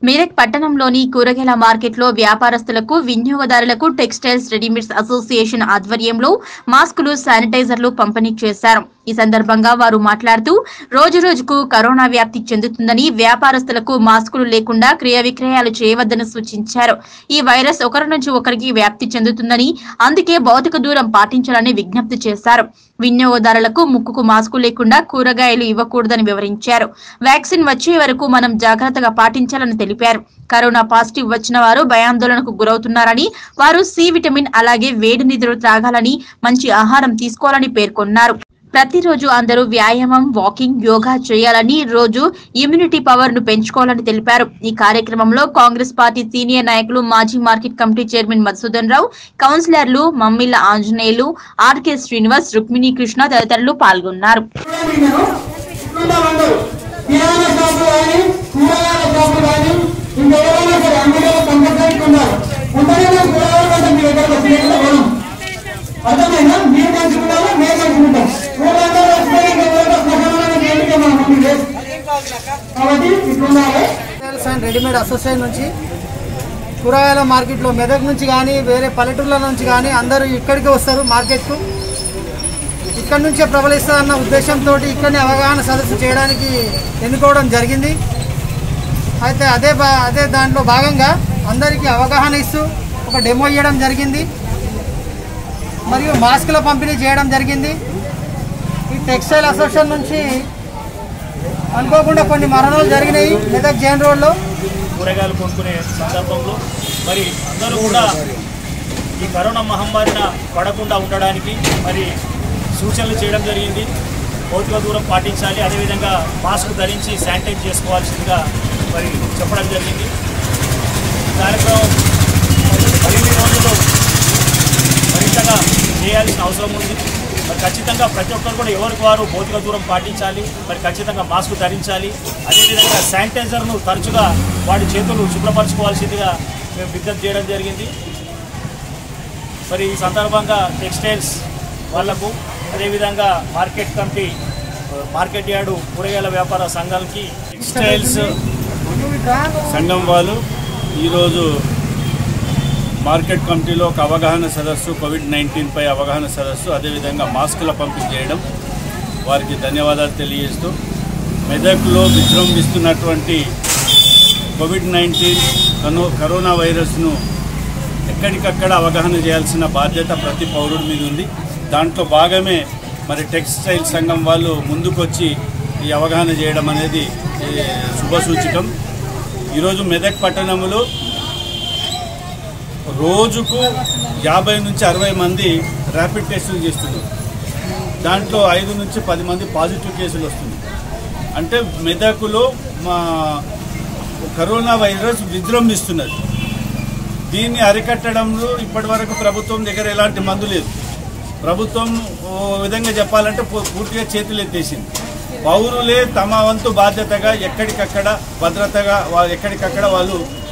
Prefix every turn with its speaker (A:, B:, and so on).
A: మీరట్ పట్టణంలోని కూరగాయల మార్కెట్లో వ్యాపారస్తులకు వినియోగదారులకు టెక్స్టైల్స్ రెడీమేడ్స్ అసోసియేషన్ ఆధ్వర్యంలో మాస్కులు శానిటైజర్లు పంపిణీ చేశారు ఈ సందర్భంగా వారు మాట్లాడుతూ రోజు రోజుకు కరోనా వ్యాప్తి చెందుతుందని వ్యాపారస్తులకు మాస్కులు లేకుండా క్రయ విక్రయాలు చేయవద్దని సూచించారు ఈ వైరస్ ఒకరి నుంచి ఒకరికి వ్యాప్తి చెందుతుందని అందుకే భౌతిక దూరం పాటించాలని విజ్ఞప్తి చేశారు వినియోగదారులకు ముక్కుకు మాస్కు లేకుండా కూరగాయలు ఇవ్వకూడదని వివరించారు వ్యాక్సిన్ వచ్చే వరకు మనం జాగ్రత్తగా పాటించాలని తెలిపారు కరోనా పాజిటివ్ వచ్చిన వారు భయాందోళనకు గురవుతున్నారని వారు సి విటమిన్ అలాగే వేడి నిధులు త్రాగాలని మంచి ఆహారం తీసుకోవాలని పేర్కొన్నారు ప్రతిరోజు అందరూ వ్యాయామం వాకింగ్ యోగా చేయాలని రోజు ఇమ్యూనిటీ పవర్ ను పెంచుకోవాలని తెలిపారు ఈ కార్యక్రమంలో కాంగ్రెస్ పార్టీ సీనియర్ నాయకులు మాజీ market committee chairman Madhusudan Rao కౌన్సిలర్లు మమ్మిళ్ల ఆంజనేయులు ఆర్కే శ్రీనివాస్ రుక్మిణి కృష్ణ తదితరులు పాల్గొన్నారు
B: ఉండమంటారు కిరాణా షాపులు కానీ కూరగాయల షాపులు కానీ ఇంకెవరైనా సరే అందులో కంపల్సరీ ఉన్నారు ఉంటేనే మేము కూరగాయలు కొంటాం మీ దగ్గర వచ్చిన కొనం అర్థమైనా మీరు మంచుకుంటాము మేము మంచుకుంటాం ఊళ్ళందరూ వస్తే ఇంకెవరైనా శ్మశానానికి దేనికే మా మమ్మీ లేదు కాబట్టి ఇట్లుండాలి
C: టెక్స్టైల్స్ అండ్ రెడీమేడ్ అసోసియేషన్ నుంచి కూరగాయల మార్కెట్లో మెదక్ నుంచి కానీ వేరే పల్లెటూర్ల నుంచి కానీ అందరూ ఇక్కడికి వస్తారు మార్కెట్కు ఇక్కడ నుంచే ప్రబలిస్తుందన్న ఉద్దేశంతో ఇక్కడనే అవగాహన సదస్సు చేయడానికి ఎన్నుకోవడం జరిగింది అయితే అదే బా అదే దాంట్లో భాగంగా అందరికీ అవగాహన ఇస్తూ ఒక డెమో ఇవ్వడం జరిగింది మరియు మాస్కుల పంపిణీ చేయడం జరిగింది ఈ టెక్స్టైల్ అసోసియేషన్ నుంచి అనుకోకుండా కొన్ని మరణాలు జరిగినాయి మెదక్ జైన్ రోడ్లో
D: కూరగాయలు కొనుక్కునే సందర్భంలో మరి అందరూ కూడా ఈ కరోనా మహమ్మారిన పడకుండా ఉండడానికి మరి సూచనలు చేయడం జరిగింది భౌతిక దూరం పాటించాలి అదేవిధంగా మాస్క్ ధరించి శానిటైజ్ చేసుకోవాల్సిందిగా మరి చెప్పడం జరిగింది ఈ కార్యక్రమం మరిన్ని రోజులు మరింతగా చేయాల్సిన అవసరం ఉంది మరి ఖచ్చితంగా ప్రతి ఒక్కరు కూడా ఎవరికి వారు భౌతిక దూరం పాటించాలి మరి ఖచ్చితంగా మాస్క్ ధరించాలి అదేవిధంగా శానిటైజర్ను తరచుగా వాడి చేతులు శుభ్రపరచుకోవాల్సిందిగా మేము విజ్ఞప్తి చేయడం జరిగింది మరి ఈ సందర్భంగా టెక్స్టైల్స్ వాళ్లకు అదేవిధంగా మార్కెట్ కమిటీ మార్కెట్ యార్డు కూరగాయల వ్యాపార సంఘాలకి టెక్స్టైల్స్
E: సంఘం వాళ్ళు ఈరోజు మార్కెట్ కమిటీలో ఒక అవగాహన సదస్సు కోవిడ్ నైన్టీన్పై అవగాహన సదస్సు అదేవిధంగా మాస్కుల పంపిణీ చేయడం వారికి ధన్యవాదాలు తెలియజేస్తూ మెదక్లో విజృంభిస్తున్నటువంటి కోవిడ్ నైన్టీన్ కనో కరోనా వైరస్ను ఎక్కడికక్కడ అవగాహన చేయాల్సిన బాధ్యత ప్రతి పౌరుడి మీద ఉంది దాంట్లో భాగమే మరి టెక్స్టైల్ సంఘం వాళ్ళు ముందుకొచ్చి ఈ అవగాహన చేయడం అనేది ఈ, శుభసూచకం ఈరోజు మెదక్ పట్టణంలో రోజుకు యాభై నుంచి అరవై మంది ర్యాపిడ్ టెస్టులు చేస్తున్నారు దాంట్లో ఐదు నుంచి పది మంది పాజిటివ్ కేసులు వస్తున్నాయి అంటే మెదకులో మా కరోనా వైరస్ విజృంభిస్తున్నది దీన్ని అరికట్టడంలో ఇప్పటి వరకు ప్రభుత్వం దగ్గర ఎలాంటి మందు లేదు ప్రభుత్వం ఓ విధంగా చెప్పాలంటే పూ- పూర్తిగా చేతులు ఎత్తేసింది పౌరులే తమ వంతు బాధ్యతగా ఎక్కడికక్కడ భద్రతగా వా- ఎక్కడికక్కడ వాళ్ళు